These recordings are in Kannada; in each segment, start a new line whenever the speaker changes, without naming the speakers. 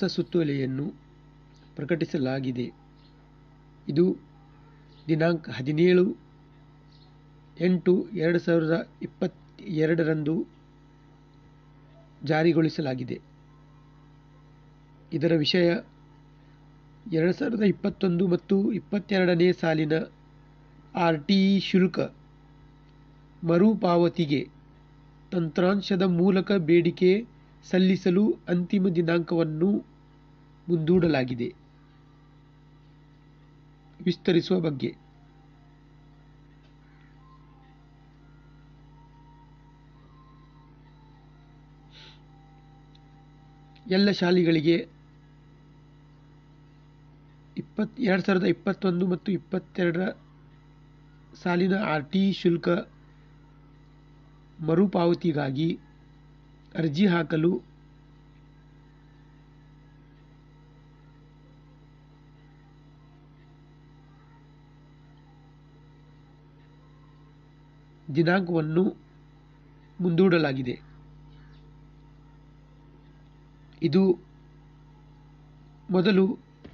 ಹೊಸ ಸುತ್ತೋಲೆಯನ್ನು ಪ್ರಕಟಿಸಲಾಗಿದೆ ಇದು ದಿನಾಂಕ ಹದಿನೇಳು ಎಂಟು ಎರಡು ಸಾವಿರದ ಇಪ್ಪತ್ತೆರಡರಂದು ಜಾರಿಗೊಳಿಸಲಾಗಿದೆ ಇದರ ವಿಷಯ ಎರಡು ಸಾವಿರದ ಇಪ್ಪತ್ತೊಂದು ಮತ್ತು ಇಪ್ಪತ್ತೆರಡನೇ ಸಾಲಿನ ಆರ್ ಟಿ ಇ ಶುಲ್ಕ ಮರುಪಾವತಿಗೆ ತಂತ್ರಾಂಶದ ಮೂಲಕ ಬೇಡಿಕೆ ಸಲ್ಲಿಸಲು ಅಂತಿಮ ದಿನಾಂಕವನ್ನು ಮುಂದೂಡಲಾಗಿದೆ ವಿಸ್ತರಿಸುವ ಬಗ್ಗೆ ಎಲ್ಲ ಶಾಲೆಗಳಿಗೆ ಇಪ್ಪತ್ ಎರಡು ಸಾವಿರದ ಇಪ್ಪತ್ತೊಂದು ಮತ್ತು ಇಪ್ಪತ್ತೆರಡರ ಸಾಲಿನ ಆರ್ ಟಿ ಶುಲ್ಕ ಮರುಪಾವತಿಗಾಗಿ ಅರ್ಜಿ ಹಾಕಲು ದಿನಾಂಕವನ್ನು ಮುಂದೂಡಲಾಗಿದೆ ಇದು ಮೊದಲು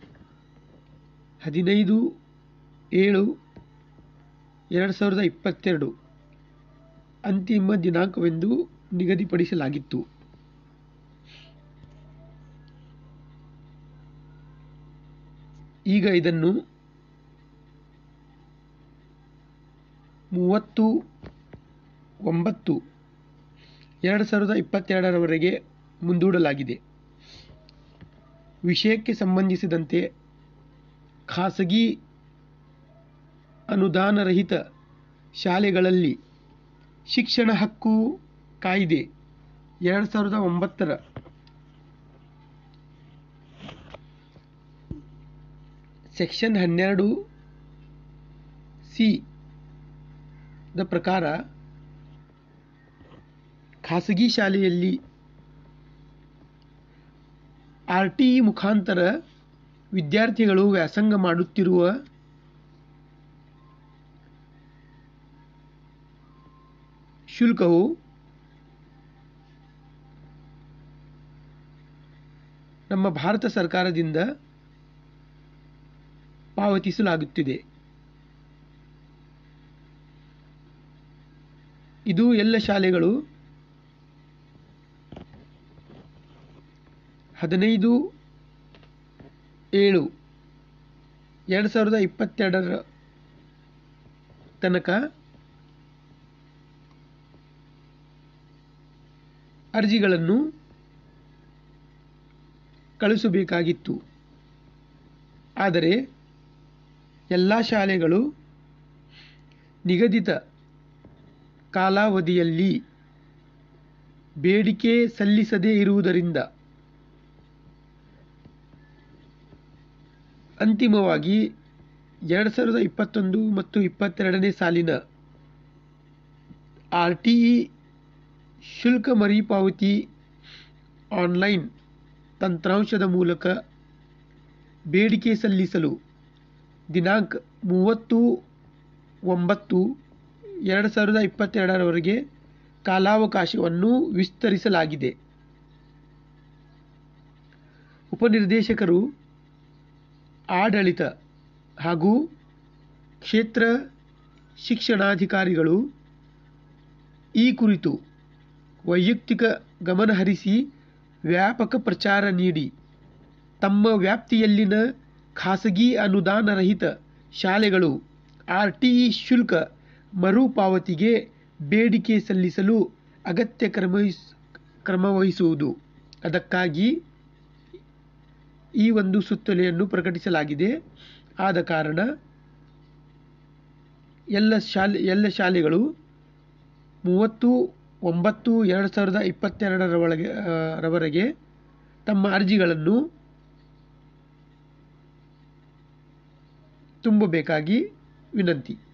ಹದಿನೈದು ಏಳು ಎರಡು ಸಾವಿರದ ಇಪ್ಪತ್ತೆರಡು ಅಂತಿಮ ದಿನಾಂಕವೆಂದು ನಿಗದಿಪಡಿಸಲಾಗಿತ್ತು ಈಗ ಇದನ್ನು ಮೂವತ್ತು ಒಂಬತ್ತು ಎರಡು ಸಾವಿರದ ಇಪ್ಪತ್ತೆರಡರವರೆಗೆ ಮುಂದೂಡಲಾಗಿದೆ ವಿಷಯಕ್ಕೆ ಸಂಬಂಧಿಸಿದಂತೆ ಖಾಸಗಿ ಅನುದಾನರಹಿತ ಶಾಲೆಗಳಲ್ಲಿ ಶಿಕ್ಷಣ ಹಕ್ಕು ಕಾಯ್ದೆ ಎರಡು ಸಾವಿರದ ಒಂಬತ್ತರ ಸೆಕ್ಷನ್ ಹನ್ನೆರಡು ಸಿ ದ ಪ್ರಕಾರ ಖಾಸಗಿ ಶಾಲೆಯಲ್ಲಿ ಆರ್ ಟಿ ಇ ಮುಖಾಂತರ ವಿದ್ಯಾರ್ಥಿಗಳು ವ್ಯಾಸಂಗ ಮಾಡುತ್ತಿರುವ ಶುಲ್ಕವು ನಮ್ಮ ಭಾರತ ಸರ್ಕಾರದಿಂದ ಪಾವತಿಸಲಾಗುತ್ತಿದೆ ಇದು ಎಲ್ಲ ಶಾಲೆಗಳು ಹದಿನೈದು ಏಳು ಎರಡು ಸಾವಿರದ ಇಪ್ಪತ್ತೆರಡರ ತನಕ ಅರ್ಜಿಗಳನ್ನು ಕಳಿಸಬೇಕಾಗಿತ್ತು ಆದರೆ ಎಲ್ಲ ಶಾಲೆಗಳು ನಿಗದಿತ ಕಾಲಾವಧಿಯಲ್ಲಿ ಬೇಡಿಕೆ ಸಲ್ಲಿಸದೇ ಇರುವುದರಿಂದ ಅಂತಿಮವಾಗಿ ಎರಡು ಸಾವಿರದ ಇಪ್ಪತ್ತೊಂದು ಮತ್ತು ಇಪ್ಪತ್ತೆರಡನೇ ಸಾಲಿನ ಆರ್ ಟಿ ಇ ಶುಲ್ಕ ಮರುಪಾವತಿ ಆನ್ಲೈನ್ ತಂತ್ರಾಂಶದ ಮೂಲಕ ಬೇಡಿಕೆ ಸಲ್ಲಿಸಲು ದಿನಾಂಕ ಮೂವತ್ತು ಒಂಬತ್ತು ಎರಡು ಸಾವಿರದ ಇಪ್ಪತ್ತೆರಡರವರೆಗೆ ಕಾಲಾವಕಾಶವನ್ನು ವಿಸ್ತರಿಸಲಾಗಿದೆ ಉಪನಿರ್ದೇಶಕರು ಆಡಳಿತ ಹಾಗೂ ಕ್ಷೇತ್ರ ಶಿಕ್ಷಣಾಧಿಕಾರಿಗಳು ಈ ಕುರಿತು ವೈಯಕ್ತಿಕ ಗಮನಹರಿಸಿ ವ್ಯಾಪಕ ಪ್ರಚಾರ ನೀಡಿ ತಮ್ಮ ವ್ಯಾಪ್ತಿಯಲ್ಲಿನ ಖಾಸಗಿ ಅನುದಾನರಹಿತ ಶಾಲೆಗಳು ಆರ್ ಟಿ ಇ ಶುಲ್ಕ ಮರುಪಾವತಿಗೆ ಬೇಡಿಕೆ ಸಲ್ಲಿಸಲು ಅಗತ್ಯ ಕ್ರಮವಹಿಸ್ ಕ್ರಮವಹಿಸುವುದು ಅದಕ್ಕಾಗಿ ಈ ಒಂದು ಸುತ್ತೋಲೆಯನ್ನು ಪ್ರಕಟಿಸಲಾಗಿದೆ ಆದ ಕಾರಣ ಎಲ್ಲ ಶಾಲೆ ಎಲ್ಲ ಶಾಲೆಗಳು ಮೂವತ್ತು ಒಂಬತ್ತು ಎರಡು ಸಾವಿರದ ಇಪ್ಪತ್ತೆರಡರ ಒಳಗೆ ಆ, ರವರೆಗೆ ತಮ್ಮ ಅರ್ಜಿಗಳನ್ನು ತುಂಬಬೇಕಾಗಿ ವಿನಂತಿ